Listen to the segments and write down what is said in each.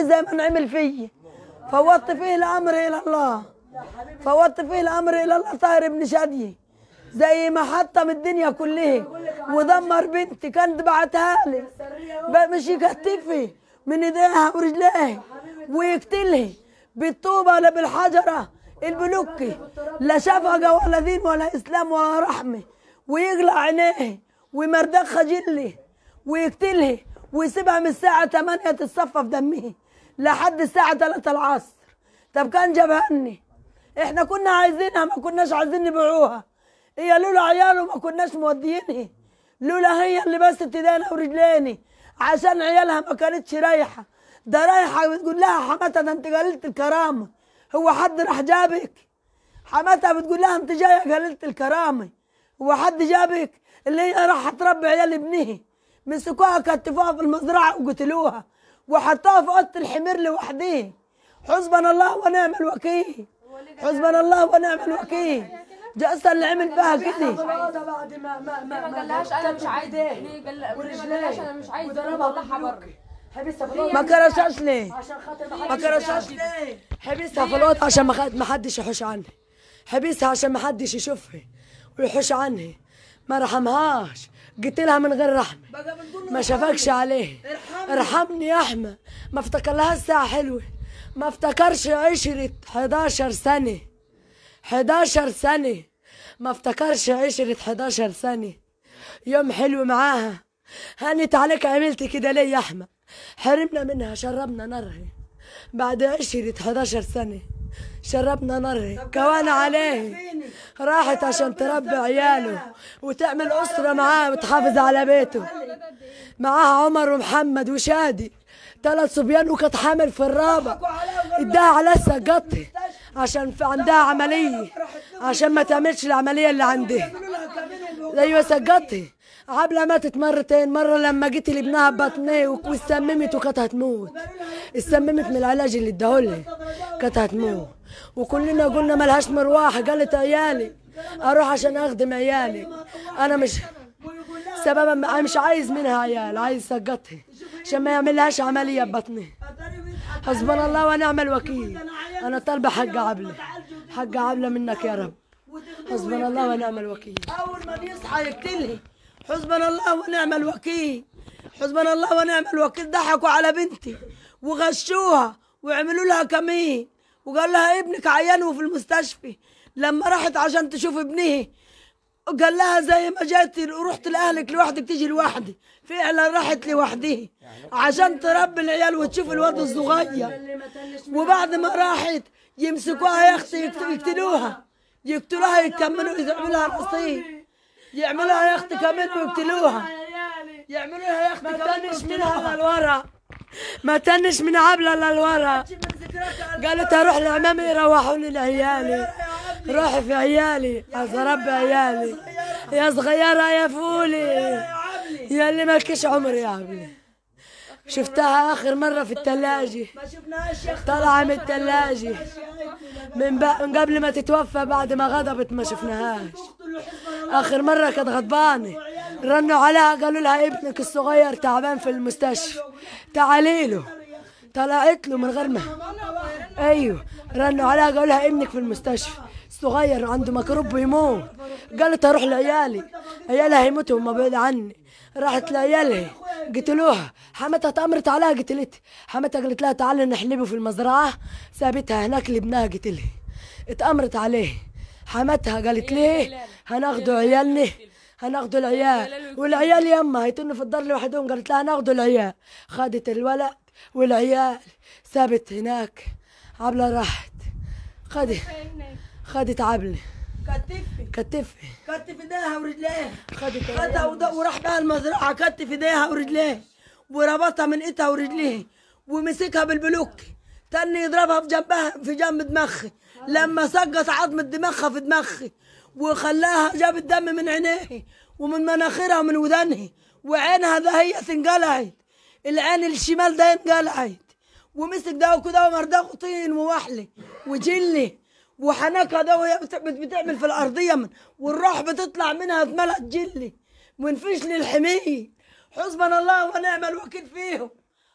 زي ما انعمل فيا فوضت فيه الامر الى الله فوضت فيه الامر الى الله طاهر بن شاديه زي ما حطم الدنيا كلها ودمر بنتي كانت بعتها لي ب- مش يكتفي من ايديها ورجليها ويقتلها بالطوبه ولا بالحجره البلوكي لا شفقه ولا دين ولا اسلام ولا رحمه ويقلع عينيه ويمردخها جله ويقتلها ويسيبها من الساعة 8 تتصفى في دمه لحد الساعة 3 العصر طب كان جابهني احنا كنا عايزينها ما كناش عايزين نبيعوها هي لولا عياله ما كناش مودينها لولا هي اللي بس ايدينا ورجليني عشان عيالها ما كانتش رايحة ده رايحة بتقول لها حماتها ده انت قليلة الكرامة هو حد راح جابك حماتها بتقول لها انت جايه قليلة الكرامة هو حد جابك اللي هي راح تربي عيال ابنها مسكوها كتفوها في المزرعة وقتلوها وحطوها في اوضه الحمير لوحدها حسبنا الله ونعم الوكيل حسبنا الله ونعم الوكيل جلسة اللي عمل فيها كده بعد ما ما ما ما قالهاش انا مش عايز ليه قال ليه ما قالهاش انا مش عايز طلعها بره حبيسها في الوضع ما كرشاش ليه عشان خاطر ما كرشاش ليه حبيسها في الوضع عشان ما خد- ما حدش يحوش عنها حبيسها عشان ما حدش يشوفها ويحوش عنها ما رحمهاش قتلها من غير رحمه ما شافكش عليه ارحمني يا احمد ما افتكرلها الساعه حلوه ما افتكرش عشرة 11 سنه 11 سنه ما افتكرش عشرة 11 سنه يوم حلو معاها هانت عليك عملت كده ليه يا احمد حرمنا منها شربنا نره بعد عشرة 11 سنة شربنا نره كوان عليه راحت عشان تربي عياله وتعمل أسرة معاه وتحافظ على بيته معاها عمر ومحمد وشادي ثلاث صبيان وكانت حامل في الرابع اداها على سقطها عشان في عندها عملية عشان ما تعملش العملية اللي عندها ايوه سقطها عبلة ماتت مرتين مرة لما جيت لابنها ببطنيه واستممت وكانت هتموت استممت من العلاج اللي اداهولها كانت هتموت وكلنا قلنا ملهاش مروحة قالت عيالي اروح عشان اخدم عيالي انا مش سببا انا مش عايز منها عيال عايز سقطها عشان ما يعملهاش عملية ببطنها حسبنا الله ونعم الوكيل انا طالبة حق عبلة حق عبلة منك يا رب حسبنا الله ونعم الوكيل اول ما يصحى يقتلها حسبنا الله ونعم الوكيل حسبنا الله ونعم الوكيل ضحكوا على بنتي وغشوها وعملوا لها كمين وقال لها ابنك عيان في المستشفى لما راحت عشان تشوف ابنها قال لها زي ما جيت ورحت لاهلك لوحدك تيجي لوحدي فعلا راحت لوحدها عشان تربي العيال وتشوف الواد الصغير وبعد ما راحت يمسكوها يا اختي يقت- يقتلوها يقتلوها يكملوا يعملوا لها رصيد يعملوها يا اختي كمان ويقتلوها يعملوا لها يا اختي ما كمان تنش ويقتلوها منها للورا ما تنش من عبلة للورا قالت اروح لعمامي يروحوني لعيالي روحي في عيالي عايز اربي عيالي يا صغيرة يا فولي يا اللي مالكش عمر يا عبلي شفتها اخر مرة في التلاجة ما شفناهاش يا اختي طالعة من التلاجة من, بق... من قبل ما تتوفى بعد ما غضبت ما شفناهاش اخر مرة كانت غضبانة رنوا عليها قالوا لها ابنك الصغير تعبان في المستشفى تعالي له طلعت له من غير ما ايوه رنوا عليها قالوا لها ابنك في المستشفى صغير عنده ميكروب بيموت قالت اروح لعيالي عيالها هيموتوا وما بعيد عني راحت لعيالها قتلوها حماتها تأمرت عليها قتلتها حماتها قالت لها تعالي نحلبه في المزرعة سابتها هناك لابنها قتلها اتأمرت عليه حماتها قالت ليه هناخدوا عيالنا هناخدوا العيال والعيال يما هيتنوا في الدار لوحدهم قالت لها هناخدوا العيال خدت الولد والعيال سابت هناك عبلة راحت خدت خدت عبلة كتفي كتفها كتف ايديها ورجليها خدت خدها وده- وراح بقى المزرعه كتف ايديها ورجليها وربطها من ايدها ورجليها ومسكها بالبلوك تاني يضربها في جنبها في جنب دماغها لما سقط عظم دماغها في دماغها وخلاها جاب الدم من عينيها ومن مناخيرها ومن ودانها وعينها ده هي انقلعت العين الشمال ده انقلعت ومسك ده وكده ومردغه طين ووحله وجلي وحنكها ده وهي بت- بت- بتعمل في الارضيه من والروح بتطلع منها اتملت جلي وانفش لي الحمير حسبنا الله ونعم الوكيل فيهم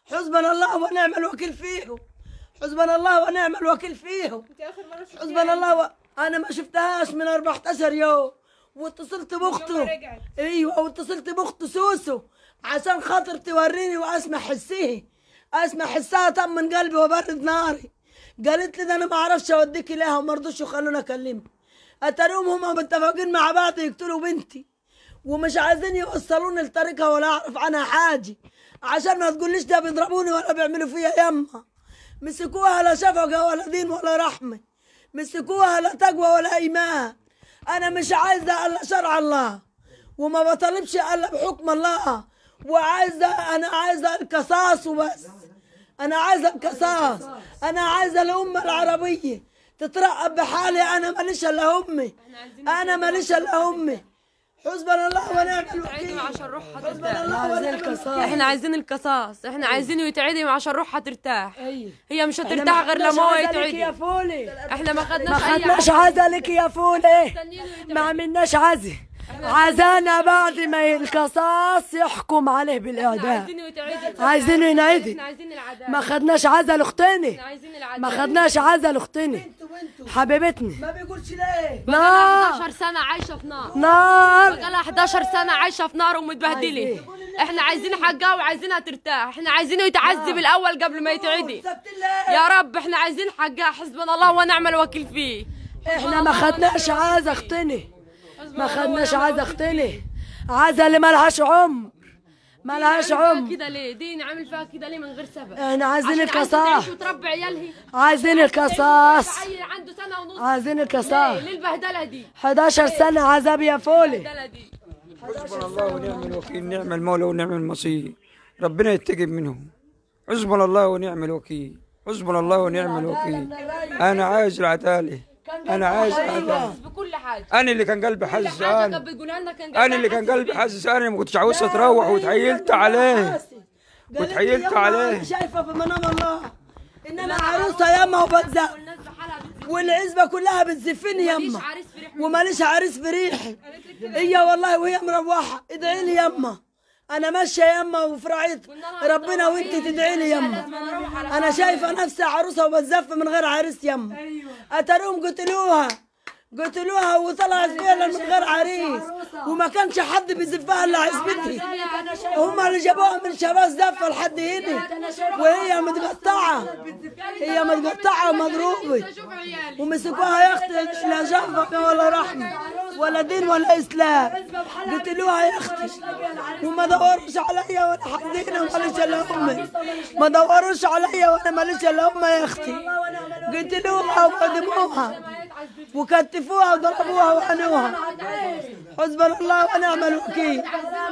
حسبنا الله ونعم الوكيل فيهم حسبنا الله ونعم الوكيل فيهم حسبنا الله و... انا ما شفتهاش من 14 يوم واتصلت باخته ايوه واتصلت باخته سوسو عشان خاطر توريني واسمع حسيه اسمع حسها طمن قلبي وبرد ناري قالت لي ده انا ما اعرفش اوديك لها وما رضوش يخلوني اكلمها اتاريهم هم متفقين مع بعض يقتلوا بنتي ومش عايزين يوصلوني لطريقها ولا اعرف عنها حاجه عشان ما تقوليش ده بيضربوني ولا بيعملوا فيا يما مسكوها لا شفقه ولا دين ولا رحمه مسكوها لا تقوى ولا ايمان انا مش عايزه الا شرع الله وما بطالبش الا بحكم الله وعايزه انا عايزه القصاص وبس انا عايزه القصاص انا عايزه الامه العربيه تترقب بحالي انا ماليش الا امي انا ماليش الا امي حسبنا الله ونعم تعدم الوكيل عشان روحها حسبنا ترتاح الله ونعم الوكيل احنا عايزين القصاص احنا عايزينه يتعدم عشان روحها ترتاح ايوه هي مش احنا هترتاح ما غير خدناش لما هو عزا لك يا يتعدم فولي احنا ما ما خدناش اي خدناش حاجة. عزا لك يا فولي مستنيينه يتعدم. ما عملناش عزا عزانا بعد ما القصاص يحكم عليه بالاعدام عايزينه يتعدم عايزينه ينعدم احنا عايزين العدالة ما خدناش عزا لاختني احنا عايزين ما العدالة خدناش عزا لاختني حبيبتني ما بيقولش ليه بقالها نار 11 سنة عايشة في نار نار بقالها 11 سنة عايشة في نار ومتبهدلة احنا عايزين حقها وعايزينها ترتاح احنا عايزينه يتعذب الاول قبل ما يتعدي سبت الله يا رب احنا عايزين حقها حسبنا الله ونعم الوكيل فيه احنا ما خدناش عزا اختني ما خدناش عزا اختني عزا اللي ملهاش عمر ملهاش عامل فيها عمر كده ليه دين عامل فيها كده ليه من غير سبب احنا عايزين عشان عايزة القصاص تعيش وتربي عيالها عايزين القصاص عيل عنده سنة ونص عايزين ليه القصاص ليه البهدلة دي 11 سنة عذاب يا فولي البهدلة دي حسبنا الله ونعم الوكيل نعم المولى ونعم المصير ربنا يتقب منهم حسبنا الله ونعم الوكيل حسبنا الله ونعم الوكيل انا عايز العداله انا عايز العداله بكل حاجة انا اللي كان قلبي حزز كل حاجة انا كانت بتقولها لنا كان انا اللي كان قلبي حزز انا ما كنتش عاوزها تروح وتحيلت عليه وتحيلت عليه انا شايفه في منام الله ان انا عروسه ياما وبتزق والناس بحالها بتزيد. والعزبه كلها بتزفني مفيش ياما عريس في ريح وماليش عريس بريحي هي والله وهي مروحه ادعي لي يما انا ماشيه يما وفي رعايه ربنا وانت تدعي لي يما انا شايفه نفسي عروسه وبتزف من غير عريس يما اتروهم قتلوها قتلوها وطلعت فعلا من غير عريس وما كانش حد بيزفها الا عزبتي هم اللي جابوها من شباب زفه لحد هنا وهي متقطعه هي متقطعه ومضروبه شوف عيالي ومسكوها يا اختي لا شفقه ولا رحمه ولا دين ولا اسلام قتلوها يا اختي وما دوروش عليا وانا حزينه وماليش الا امي ما دوروش عليا وانا ماليش الا امي يا اختي قتلوها وعدموها وكتفوها وضربوها وعنوها حسبنا الله ونعم الوكيل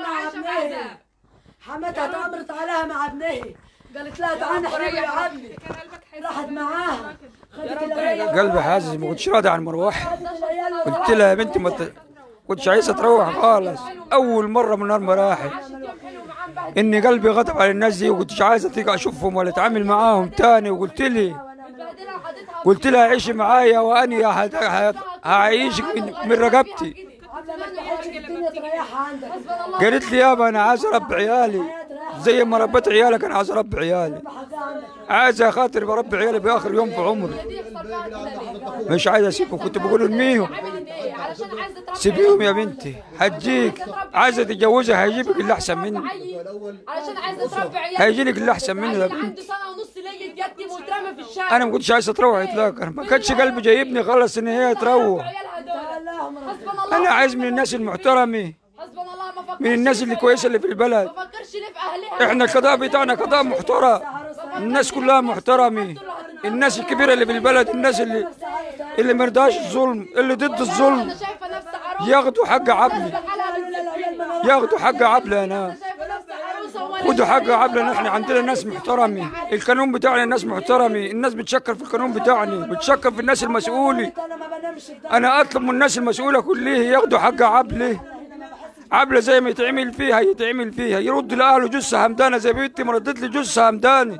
حماتها تأمرت عليها مع ابنها قالت لها تعالى حبيبي يا عمي راحت معاها خدت العيال قلبي حازز ما كنتش راضي عن المروحه قلت لها يا بنتي ما ت- كنتش عايزه تروح خالص اول مره من نار مراحل اني قلبي غضب على الناس دي وكنتش عايزه تيجي اشوفهم ولا اتعامل معاهم تاني وقلت لي قلت لها عيشي معايا واني هد- ه- هعيشك من, من رقبتي الدنيا تريحها عندك قالت لي يابا انا عايز اربي عيالي زي ما ربيت عيالك انا عايز اربي عيالي عايز خاطر بربي عيالي باخر يوم في عمري مش عايز اسيبهم كنت بقول ارميهم عملت ايه علشان عايزه تربي سيبيهم يا بنتي هتجيك عايزه تتجوزها هيجيبك اللي احسن مني عيل علشان عايزه تربي عيال هيجي لك اللي احسن مني يا عيل بنتي عنده سنه ونص ليه يتيتم ويترمى في الشارع انا ما كنتش عايزه تروح اطلاقا ما كانش قلبي جايبني خلص ان هي تروح عيالها دول حسبنا الله انا عايز من الناس المحترمه حسبنا الله ما فكرش من الناس اللي كويسه اللي في البلد ما فكرش ليه في اهلها احنا القضاء بتاعنا قضاء محترم الناس كلها محترمه الناس الكبيره اللي في البلد الناس اللي اللي ما يرضاش الظلم اللي ضد انا الظلم شايفه نفسي عروسه ياخدوا حق عبلي ياخدوا حق عبلي انا انا شايفه نفسي عروسه وانا خدوا حق عبلنا احنا عندنا ناس محترمه القانون بتاعنا ناس محترمه الناس بتشكر في القانون بتاعنا بتشكر في الناس المسؤوله انا ما بنامش في انا اطلب من الناس المسؤوله كلها ياخدوا حق عبله عبله زي ما يتعمل فيها يتعمل فيها يرد لاهله جثه همدانه زي بنتي ما ردت لي جثه همدانه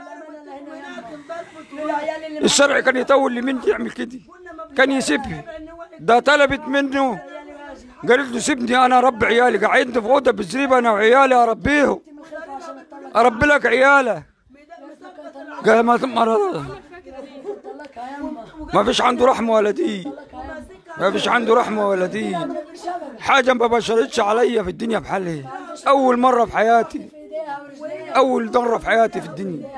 الشرع كان يطول لمين يعمل كده كان يسيبها ده طلبت منه قالت له سيبني انا اربي عيالي قعدت في اوضه بزريبه انا وعيالي اربيهم اربي لك عياله قال ما مرض ما فيش عنده رحمه ولا دين ما فيش عنده رحمه ولا دين حاجه ما بشرتش عليا في الدنيا بحالها اول مره في حياتي اول مره في حياتي في الدنيا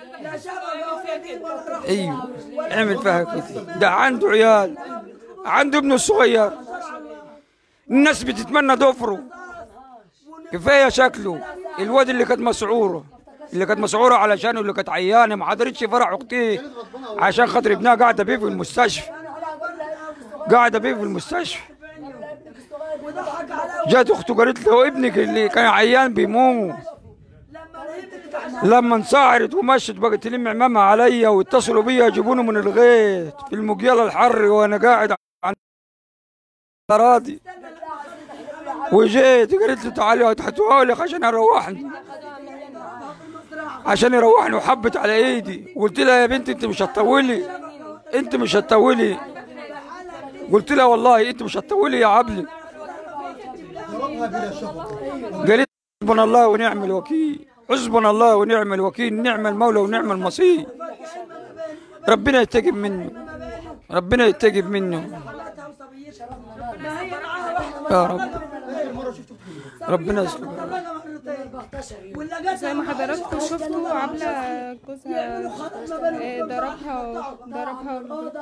ايوه عمل فيها كده ده عنده عيال عنده ابنه الصغير الناس بتتمنى ضفره كفايه شكله الواد اللي كانت مسعوره اللي كانت مسعوره علشانه اللي كانت عيانه ما حضرتش فرح اختي عشان خاطر ابنها قاعده بيه في المستشفى قاعده بيه في المستشفى جات اخته قالت له ابنك اللي كان عيان بيموت لما انصعرت ومشت بقت تلم عمامها عليا واتصلوا بيا يجيبوني من الغيط في المقيله الحر وانا قاعد عن راضي وجيت قالت له تعالي هتحطوها لك عشان اروحني عشان يروحني وحبت على ايدي قلت لها يا بنتي انت مش هتطولي انت مش هتطولي قلت لها والله انت مش هتطولي يا عبلي قالت حسبنا الله ونعم الوكيل حسبنا الله ونعم الوكيل نعم المولى ونعم المصير ربنا يتجب منه ربنا يتجب منه يا رب ربنا يسلمك زي ما حضراتكم شفتوا عاملة جوزها آه، ضربها ضربها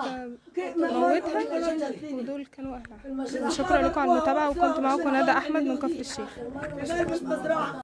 موتها ودول كانوا أهلها شكرا لكم على المتابعة وكنت معاكم ندى أحمد من كفر الشيخ